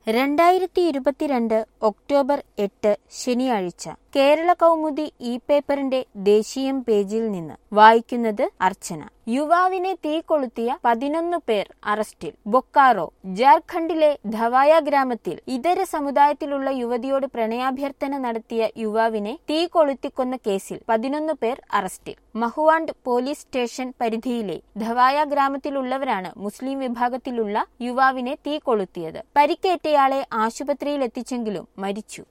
രണ്ടായിരത്തി ഇരുപത്തിരണ്ട് ഒക്ടോബർ എട്ട് ശനിയാഴ്ച കേരള കൗമുദി ഇ പേപ്പറിന്റെ ദേശീയം പേജിൽ നിന്ന് വായിക്കുന്നത് അർച്ചന യുവാവിനെ തീ കൊളുത്തിയ പതിനൊന്ന് പേർ അറസ്റ്റിൽ ബൊക്കാറോ ജാർഖണ്ഡിലെ ധവായ ഗ്രാമത്തിൽ ഇതര സമുദായത്തിലുള്ള യുവതിയോട് പ്രണയാഭ്യർത്ഥന നടത്തിയ യുവാവിനെ തീ കൊളുത്തിക്കൊന്ന കേസിൽ പതിനൊന്ന് പേർ അറസ്റ്റിൽ മഹുവാണ്ട് പോലീസ് സ്റ്റേഷൻ പരിധിയിലെ ധവായ ഗ്രാമത്തിലുള്ളവരാണ് മുസ്ലിം വിഭാഗത്തിലുള്ള യുവാവിനെ തീ കൊളുത്തിയത് പരിക്കേറ്റയാളെ ആശുപത്രിയിൽ എത്തിച്ചെങ്കിലും മരിച്ചു